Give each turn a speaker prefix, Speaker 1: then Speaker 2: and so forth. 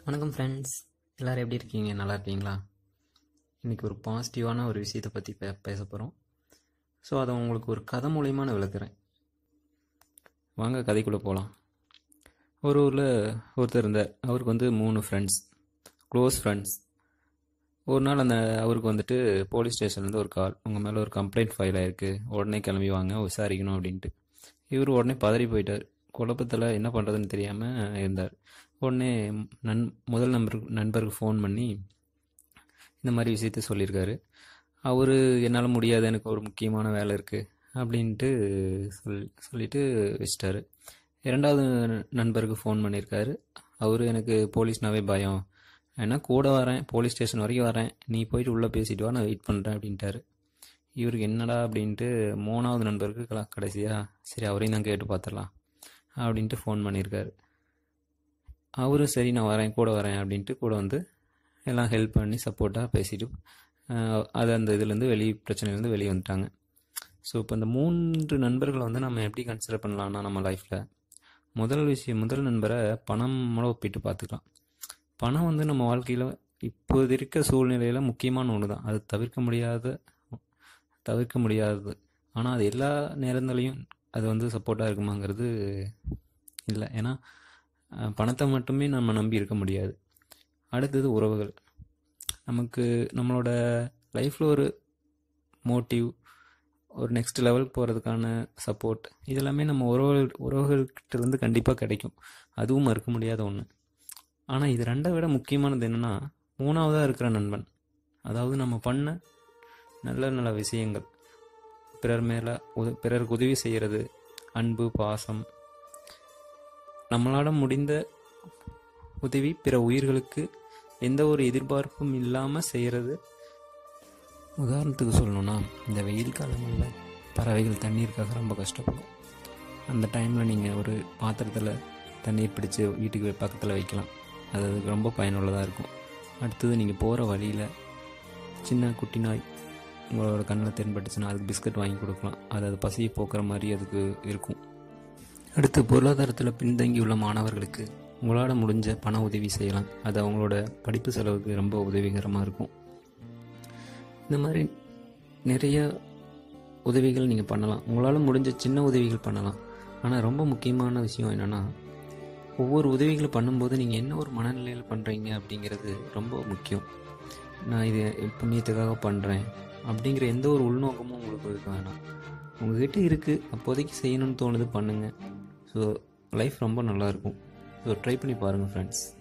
Speaker 1: வணக்கம் ஃப்ரெண்ட்ஸ் எல்லோரும் எப்படி இருக்கீங்க நல்லா இருக்கீங்களா இன்றைக்கி ஒரு பாசிட்டிவான ஒரு விஷயத்தை பற்றி பே பேச போகிறோம் ஸோ அதை உங்களுக்கு ஒரு கதை மூலயமா நான் விளக்குறேன் வாங்க கதைக்குள்ளே போகலாம் ஒரு ஊரில் ஒருத்தர் இருந்தார் அவருக்கு வந்து மூணு ஃப்ரெண்ட்ஸ் க்ளோஸ் ஃப்ரெண்ட்ஸ் ஒரு நாள் அந்த அவருக்கு வந்துட்டு போலீஸ் ஸ்டேஷன்லேருந்து ஒரு கால் உங்கள் மேலே ஒரு கம்ப்ளைண்ட் ஃபைல் ஆயிருக்கு உடனே கிளம்பி வாங்க விசாரிக்கணும் அப்படின்ட்டு இவர் உடனே பதறி போயிட்டார் குழப்பத்தில் என்ன பண்ணுறதுன்னு தெரியாமல் இருந்தார் உடனே நன் முதல் நம்பருக்கு நண்பருக்கு ஃபோன் பண்ணி இந்த மாதிரி விஷயத்த சொல்லியிருக்காரு அவர் என்னால் முடியாது எனக்கு ஒரு முக்கியமான வேலை இருக்குது அப்படின்ட்டு சொல் சொல்லிட்டு வச்சிட்டாரு இரண்டாவது நண்பருக்கு ஃபோன் பண்ணியிருக்காரு அவர் எனக்கு போலீஸ்னாவே பயம் ஏன்னா கூட வரேன் போலீஸ் ஸ்டேஷன் வரைக்கும் வரேன் நீ போயிட்டு உள்ளே பேசிட்டு வா நான் வெயிட் பண்ணுறேன் அப்படின்ட்டாரு இவருக்கு என்னடா அப்படின்ட்டு மூணாவது நண்பருக்கு கல- கடைசியா சரி அவரையும் தான் கேட்டு பார்த்துடலாம் அப்படின்ட்டு ஃபோன் பண்ணியிருக்காரு அவரும் சரி நான் வரேன் கூட வரேன் அப்படின்ட்டு கூட வந்து எல்லாம் ஹெல்ப் பண்ணி சப்போர்ட்டாக பேசிட்டு ஆஹ், அது அந்த இதுலேருந்து வெளி பிரச்சனையிலேருந்து வெளியே வந்துட்டாங்க ஸோ இப்போ இந்த மூன்று நண்பர்களை வந்து நம்ம எப்படி கன்சிடர் பண்ணலாம்னா நம்ம லைஃப்பில் முதல் விஷயம் முதல் நண்பரை பணமோட ஒப்பிட்டு பார்த்துக்கலாம் பணம் வந்து நம்ம வாழ்க்கையில் இப்போது இருக்க சூழ்நிலையில் முக்கியமான ஒன்று தான் அது தவிர்க்க முடியாத தவிர்க்க முடியாதது ஆனால் அது எல்லா நேரங்களையும் அது வந்து சப்போர்ட்டாக இருக்குமாங்கிறது இல்லை ஏன்னா அஹ், பணத்தை மட்டுமே நம்ம நம்பி இருக்க முடியாது அடுத்தது உறவுகள் நமக்கு நம்மளோட லைஃப்பில் ஒரு மோட்டிவ் ஒரு நெக்ஸ்ட் லெவலுக்கு போகிறதுக்கான சப்போர்ட் இதெல்லாமே நம்ம உறவுகள் உறவுகள்கிட்ட இருந்து கண்டிப்பாக கிடைக்கும் அதுவும் மறுக்க முடியாத ஒன்று ஆனால் இது ரெண்டை விட முக்கியமானது என்னென்னா மூணாவதாக இருக்கிற நண்பன் அதாவது நம்ம பண்ண நல்ல நல்ல விஷயங்கள் பிறர் மேலே உத பிறருக்கு உதவி செய்கிறது அன்பு பாசம் நம்மளால் முடிந்த உதவி பிற உயிர்களுக்கு எந்த ஒரு எதிர்பார்ப்பும் இல்லாமல் செய்கிறது உதாரணத்துக்கு சொல்லணும்னா இந்த வெயில் காலங்களில் பறவைகள் தண்ணீருக்காக ரொம்ப கஷ்டப்படும் அந்த டைமில் நீங்கள் ஒரு பாத்திரத்தில் தண்ணீர் பிடிச்சு வீட்டுக்கு பக்கத்தில் வைக்கலாம் அது அதுக்கு ரொம்ப பயனுள்ளதாக இருக்கும் அடுத்தது நீங்கள் போகிற வழியில் சின்ன குட்டி நாய் உங்களோட கண்ணில் தென்பட்டுச்சுன்னா அதுக்கு பிஸ்கட் வாங்கி கொடுக்கலாம் அது அது பசியை போக்குற மாதிரி அதுக்கு இருக்கும் அடுத்து பொருளாதாரத்தில் பின்தங்கியுள்ள மாணவர்களுக்கு உங்களால் முடிஞ்ச பண உதவி செய்யலாம் அது அவங்களோட படிப்பு செலவுக்கு ரொம்ப உதவிகரமாக இருக்கும் இந்த மாதிரி நிறைய உதவிகள் நீங்கள் பண்ணலாம் உங்களால் முடிஞ்ச சின்ன உதவிகள் பண்ணலாம் ஆனால் ரொம்ப முக்கியமான விஷயம் என்னென்னா ஒவ்வொரு உதவிகள் பண்ணும்போது நீங்கள் என்ன ஒரு மனநிலையில் பண்ணுறீங்க அப்படிங்கிறது ரொம்ப முக்கியம் நான் இது புண்ணியத்துக்காக பண்ணுறேன் அப்படிங்கிற எந்த ஒரு உள்நோக்கமும் உங்களுக்கு இருக்க வேணாம் உங்ககிட்ட இருக்குது அப்போதைக்கு செய்யணும்னு தோணுது பண்ணுங்கள் ஸோ லைஃப் ரொம்ப நல்லாயிருக்கும் ஸோ ட்ரை பண்ணி பாருங்கள் ஃப்ரெண்ட்ஸ்